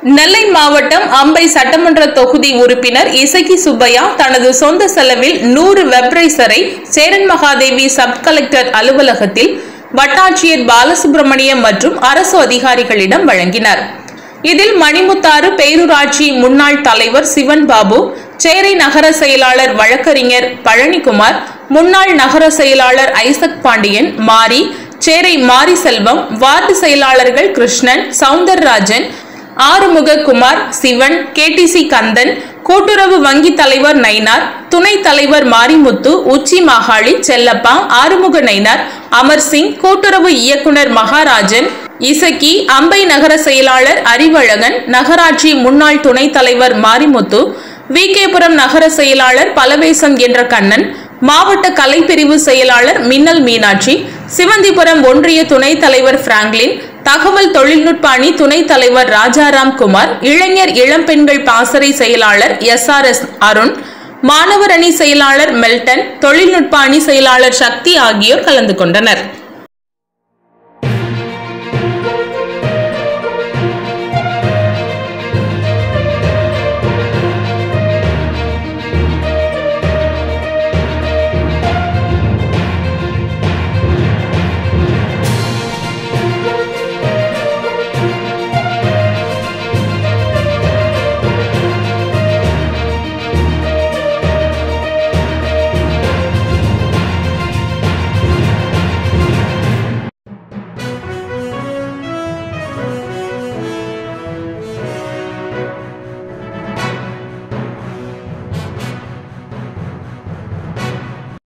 நெல்லை மாவட்டம் அம்பை சட்டமன்ற தொகுதி உறுப்பினர் இசக்கி சுப்பையா தனது சொந்த செலவில் நூறு வெப்ரைசரை சேரன் மகாதேவி சப் கலெக்டர் அலுவலகத்தில் வட்டாட்சியர் பாலசுப்ரமணியம் மற்றும் அரசு அதிகாரிகளிடம் வழங்கினார் இதில் மணிமுத்தாறு பேரூராட்சி முன்னாள் தலைவர் சிவன் பாபு சேரை நகர செயலாளர் வழக்கறிஞர் பழனிக்குமார் முன்னாள் நகர செயலாளர் ஐசக் பாண்டியன் மாரி சேரை மாரி செல்வம் வார்டு செயலாளர்கள் கிருஷ்ணன் சவுந்தரராஜன் ஆறுமுக குமார் சிவன் கேடிசி கந்தன் கூட்டுறவு வங்கி தலைவர் நயினார் துணைத் தலைவர் மாரிமுத்து உச்சி மாகாளி செல்லப்பா ஆறுமுக நயினார் அமர் சிங் கூட்டுறவு இயக்குனர் மகாராஜன் இசக்கி அம்பை நகர செயலாளர் அறிவழகன் நகராட்சி முன்னாள் துணைத் தலைவர் மாரிமுத்து விகேபுரம் நகர செயலாளர் பலவேசம் என்ற கண்ணன் மாவட்ட கலைப்பிரிவு செயலாளர் மின்னல் மீனாட்சி சிவந்திபுரம் ஒன்றிய துணைத் தலைவர் பிராங்க்லின் தகவல் தொழில்நுட்ப அணி துணைத் தலைவர் ராஜாராம் குமார் இளைஞர் இளம்பெண்கள் பாசறை செயலாளர் எஸ் ஆர் எஸ் அருண் மாணவர் அணி செயலாளர் மெல்டன் தொழில்நுட்ப அணி செயலாளர் சக்தி ஆகியோர் கலந்து கொண்டனர்